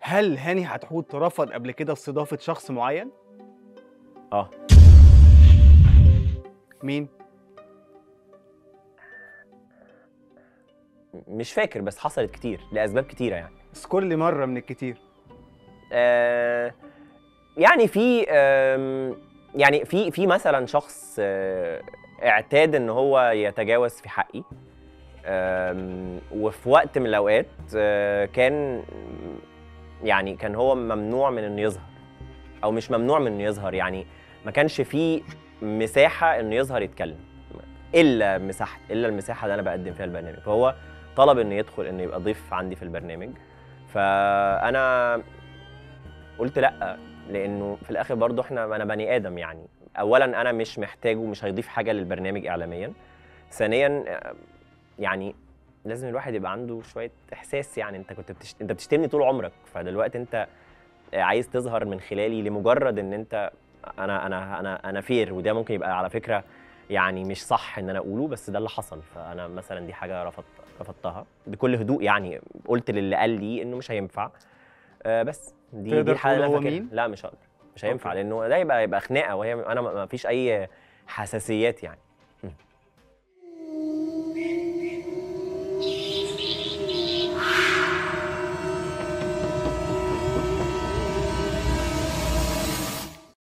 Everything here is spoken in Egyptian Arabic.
هل هاني حتحوت رفض قبل كده استضافه شخص معين اه مين مش فاكر بس حصلت كتير لاسباب كتيره يعني اذكر لي مره من الكتير آه يعني في آم، يعني في في مثلا شخص آه، اعتاد ان هو يتجاوز في حقي آم، وفي وقت من الاوقات آه، كان يعني كان هو ممنوع من انه يظهر او مش ممنوع من انه يظهر يعني ما كانش فيه مساحه انه يظهر يتكلم الا مساحه الا المساحه اللي انا بقدم فيها البرنامج فهو طلب انه يدخل انه يبقى ضيف عندي في البرنامج فانا قلت لا لانه في الاخر برضه احنا انا بني ادم يعني اولا انا مش محتاجه مش هيضيف حاجه للبرنامج اعلاميا ثانيا آه، يعني لازم الواحد يبقى عنده شويه احساس يعني انت كنت بتشت... انت بتشتمني طول عمرك فدلوقتي انت عايز تظهر من خلالي لمجرد ان انت انا انا انا انا فير وده ممكن يبقى على فكره يعني مش صح ان انا اقوله بس ده اللي حصل فانا مثلا دي حاجه رفضت رفضتها بكل هدوء يعني قلت للي قال لي انه مش هينفع آه بس دي تقدر دي الحاله تقول اللي هو أنا فاكرها. مين؟ لا مش هقدر مش هينفع أوكي. لانه ده يبقى يبقى خناقه وهي انا ما ما فيش اي حساسيات يعني